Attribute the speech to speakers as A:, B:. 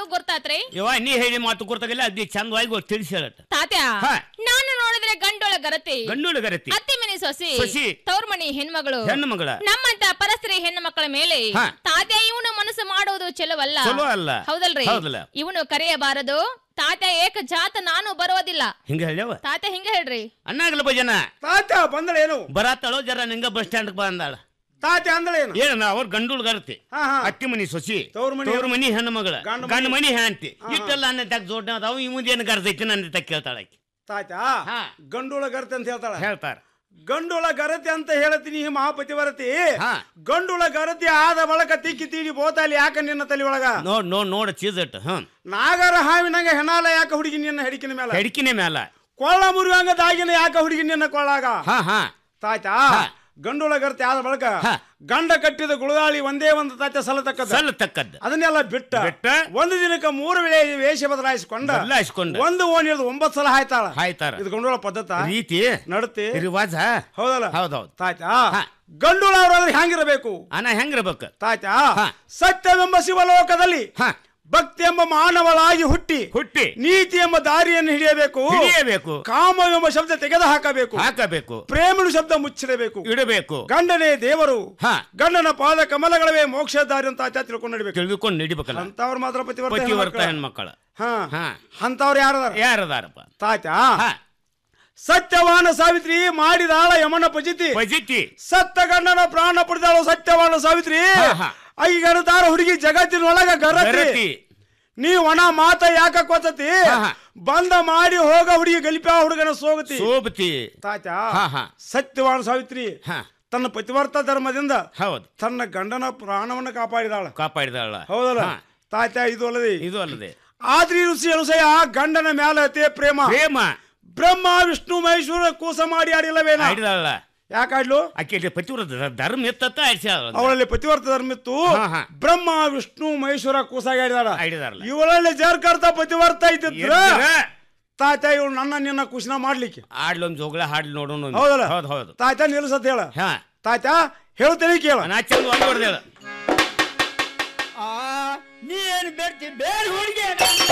A: ಯಾವ್ದು ಗೊತ್ತಾತ್ರಿ
B: ಯವ್ವ ನೀ ಹೇಳಿ ಮಾತು ಗೊತ್ತಾಗಿಲ್ಲ ಅದಿ ಚಂದವಾಗಿ ಗೊತ್ತು ತಿಳಿಸಿ ಹೇಳತ್ತ
A: ತಾತ್ಯ
B: ಹಾ.
A: ನಾನು ನೋಡಿದ್ರೆ ಗಂಡೊಳ ಗರತಿ
B: ಗಂಡುಳ ಗರತಿ
A: ಅತ್ತಿ ಮನೆ ಸೊಸಿ
B: ಸೊಸಿ.
A: ತವ್ರ ಮನಿ ಹೆಣ್ಮಗಳು
B: ಹೆಣ್ಣು ಮಗಳ
A: ನಮ್ಮಂತ ಪರಸ್ತ್ರೀ ಹೆಣ್ಣು ಮಕ್ಕಳ ಮೇಲೆ
B: ಹಾ.
A: ತಾತ್ಯ ಇವನು ಮನಸ್ಸು ಮಾಡುವುದು ಚೆಲುವಲ್ಲ
B: ಚಲೋ ಅಲ್ಲ.
A: ಹೌದಲ್ರಿ
B: ಹೌದಲ್ಲ.
A: ಇವನು ಕರೆಯಬಾರದು ತಾತ್ಯ ಏಕ ಜಾತ ನಾನು ಬರೋದಿಲ್ಲ
B: ಹಿಂಗ ಹೇಳ್ಯವ
A: ತಾತ್ಯ ಹಿಂಗ ಹೇಳ್ರಿ
B: ಅಣ್ಣಾಗಲ್ಲ ಭಜನ
C: ತಾತ್ಯ ಬಂದಳೇನು
B: ಬರತ್ತಾಳೋ ಜರ ನಿಂಗ ಬಸ್ ಸ್ಟ್ಯಾಂಡ್ ಬಂದಾಳ
C: ತಾತ್ಯ ಅಂದಳೇನು
B: ಏನ ಅವ್ರ ಗಂಡುಳ ಗರತಿ
C: ಹಾ ಹಾ
B: ಅತ್ತಿ ಮನಿ ಸೊಸಿ
C: ತವ್ರ ಮನಿ-
B: ತವ್ರ ಮನಿ ಹೆಣ್ಣು ಮಗಳ
C: ಗಂಡ ಮನಿ-
B: ಗಂಡ ಮನಿ ಹ್ಯಾಂತಿ ಇಟ್ಟೆಲ್ಲ ಅನ್ನ ತಕ್ಕ ಜೋಡ್ನ ಅದಾವ ಈ ಮುಂದೆ ಏನು ಗರ್ದೈತಿ ನನ್ನ ತಕ್ಕ ಕೇಳ್ತಾಳ ಆಕಿ
C: ತಾತ್ಯ
B: ಹಾ.
C: ಗಂಡೋಳ ಗರತಿ ಅಂತ ಹೇಳ್ತಾಳ
B: ಹೇಳ್ತಾರ
C: ಗಂಡೋಳ ಗರತಿ ಅಂತ ಹೇಳ್ತೀನಿ ಈ ಮಹಾಪತಿವರತಿ
B: ಹಾ.
C: ಗಂಡುಳ ಗರತಿ ಆದ ಬಳಕ ತಿಕ್ಕಿ ತೀಡಿ ಬೋತಾಲಿ ಯಾಕ ನಿನ್ನ ತಲೆ ಒಳಗ
B: ನೋಡ್ ನೋಡ್ ನೋಡ ಚೀಸ್ ಇಟ್ಟು ಹ್ಮ್
C: ನಾಗರ ಹಾವಿನಂಗ ಹೆಣಾಲ ಯಾಕ ಹುಡುಗಿ ನಿನ್ನ ಹೆಡಿಕಿನ ಮೇಲೆ
B: ಹೆಡ್ಕಿನ ಮ್ಯಾಲ
C: ಕೊಳ್ಳ ಮುರಿವಂಗ ದಾಗಿನ ಯಾಕ ಹುಡುಗಿ ನಿನ್ನ ಕೊಳ್ಳಾಗ
B: ಹಾ ಹಾ
C: ತಾಯ್ತಾ
B: ಹಾ.
C: ಗಂಡುಳ ಗರತಿ ಆದ ಬಳಕ
B: ಹಾ.
C: ಗಂಡ ಕಟ್ಟಿದ ಗುಳದಾಳಿ ಒಂದೇ ಒಂದು ತಾತ್ಯ ಸಲತಕ್ಕದ
B: ಸಲ್ಲ ತಕ್ಕದ್ದು
C: ಅದನ್ನೆಲ್ಲ ಬಿಟ್ಟ
B: ಬಿಟ್ಟ?
C: ಒಂದು ದಿನಕ್ಕೆ ಮೂರು ವೇಳೆ ವೇಷ ಬದಲಾಯಿಸಿಕೊಂಡ
B: ಬದಲಾಯಿಸ್ಕೊಂಡ.
C: ಒಂದು ಓಣಿ ಹಿಡಿದು ಒಂಬತ್ತು ಸಲ ಹಾಯ್ತಾಳ
B: ಹಾಯ್ತಾರ
C: ಇದು ಗಂಡುಳ ಪದ್ಧತ
B: ರೀತಿ
C: ನಡತೆ
B: ರಿವಾಜ
C: ಹೌದಲ್ಲ
B: ಹೌದೌದು
C: ತಾಯ್ತಾ
B: ಹಾ.
C: ಗಂಡುಳ ಅವ್ರಾದ್ರೆ ಹ್ಯಾಂಗಿರಬೇಕು
B: ಅಣ್ಣ ಹೆಂಗಿರ್ಬೇಕು
C: ತಾಯ್ತಾ
B: ಹಾ.
C: ಸತ್ಯವೆಂಬ ಶಿವಲೋಕದಲ್ಲಿ
B: ಹಾ
C: ಭಕ್ತಿ ಎಂಬ ಮಾನವಳಾಗಿ ಹುಟ್ಟಿ
B: ಹುಟ್ಟಿ
C: ನೀತಿ ಎಂಬ ದಾರಿಯನ್ನು ಹಿಡಿಯಬೇಕು
B: ಹಿಡಿಯಬೇಕು
C: ಕಾಮವೆಂಬ ಶಬ್ದ ತೆಗೆದು ಹಾಕಬೇಕು
B: ಹಾಕಬೇಕು
C: ಪ್ರೇಮನು ಶಬ್ದ ಮುಚ್ಚಿಡಬೇಕು
B: ಇಡಬೇಕು
C: ಗಂಡನೇ ದೇವರು
B: ಹಾ.
C: ಗಂಡನ ಪಾದ ಕಮಲಗಳವೇ ಮೋಕ್ಷ ದಾರಿ ಅಂತ ಆಚೆ ತಿಳ್ಕೊಂಡು ನಡಿಬೇಕು
B: ತಿಳಿದುಕೊಂಡು ನಡಿಬೇಕಲ್ಲ
C: ಅಂತವ್ರ ಮಾತ್ರ ಪತಿವರ್ತ
B: ಪತಿವರ್ತ
C: ಹೆಣ್ಮಕ್ಳು.
B: ಹೆಣ್ಮಕ್ಕಳ
C: ಹಾ
B: ಹಾ
C: ಅಂತವ್ರು ಯಾರದಾರ
B: ಯಾರದಾರಪ್ಪ
C: ತಾತ
B: ಹಾ
C: ಸತ್ಯವಾನ ಸಾವಿತ್ರಿ ಮಾಡಿದಾಳ ಯಮನ ಪಜಿತಿ
B: ಪಜಿತಿ
C: ಸತ್ತ ಗಂಡನ ಪ್ರಾಣ ಪಡೆದಾಳು ಸತ್ಯವಾನ ಸಾವಿತ್ರಿ
B: ಹಾ, ಹಾ.
C: ಐಗಣದಾರ ಹುಡುಗಿ ಜಗತ್ತಿನೊಳಗ ಗರತಿ
B: ಗರತಿ
C: ನೀ ಒಣ ಮಾತ ಯಾಕ ಕೊತ್ತತಿ
B: ಹಾ, ಹಾ.
C: ಬಂದ ಮಾಡಿ ಹೋಗ ಹುಡುಗಿ ಗಲಿಪ ಹುಡುಗನ ಸೋಗತಿ
B: ಸೋಬತಿ
C: ತಾತ
B: ಹಾ, ಹಾ.
C: ಸತ್ಯವಾನ ಸಾವಿತ್ರಿ
B: ಹಾ
C: ತನ್ನ ಪತಿವರ್ತ ಧರ್ಮದಿಂದ
B: ಹೌದು
C: ತನ್ನ ಗಂಡನ ಪ್ರಾಣವನ್ನು ಕಾಪಾಡಿದಾಳ
B: ಕಾಪಾಡಿದಾಳ
C: ಹೌದಲ್ಲ
B: ಹಾ.
C: ತಾತ ಇದು ಅಲ್ಲದೆ
B: ಇದು ಅಲ್ಲದೆ
C: ಆದ್ರಿ ಋಷಿ ಅನುಸಯ ಗಂಡನ ಮ್ಯಾಲ ಅತಿ ಪ್ರೇಮ
B: ಪ್ರೇಮ
C: ಬ್ರಹ್ಮ ವಿಷ್ಣು ಮಹೇಶ್ವರ ಕೂಸ ಮಾಡಿ ಆಡಿಲ್ಲವೇನ
B: ಆಡಿದಾಳ
C: ಯಾಕಾಡ್ಲು
B: ಆಕೆ ಪತಿವ್ರತ ಧರ್ಮ ಎತ್ತ ಆಡ್ಸ್ಯಾಳ
C: ಅವಳಲ್ಲಿ ಪತಿವರ್ತ ಧರ್ಮ ಇತ್ತು
B: ಹಾ, ಹಾ.
C: ಬ್ರಹ್ಮ ವಿಷ್ಣು ಮಹೇಶ್ವರ ಕೂಸಾಗಿ ಆಡಿದಾಳ
B: ಆಡಿದಾರಲ್ಲ
C: ಇವಳಲ್ಲಿ ಜರ್ಕರ್ತ ಪತಿವರ್ತ ಇದ್ದಿದ್ರ
B: ಎದ್ರ
C: ತಾತ ಇವಳು ನನ್ನ ನಿನ್ನ ಕುಶನ ಮಾಡ್ಲಿಕ್ಕೆ
B: ಆಡ್ಲೊಂದ್ ಜೋಗಳ ಹಾಡ್ಲಿ ನೋಡೋಣ ಒಂದು.
C: ಹೌದಲ್ಲ
B: ಹೌದು ಹೌದು
C: ತಾತ ನಿಲ್ಸತ್ ಹೇಳ
B: ಹಾ
C: ತಾತ ಹೇಳ್ತೇನೆ ಕೇಳ
B: ನಾ ಚಂದ ಒಂದು ಹೊಡೆದೇಳ
D: ನೀ ಏನು ಬೇಡ್ತಿ ಬೇಡ ಹುಡುಗಿ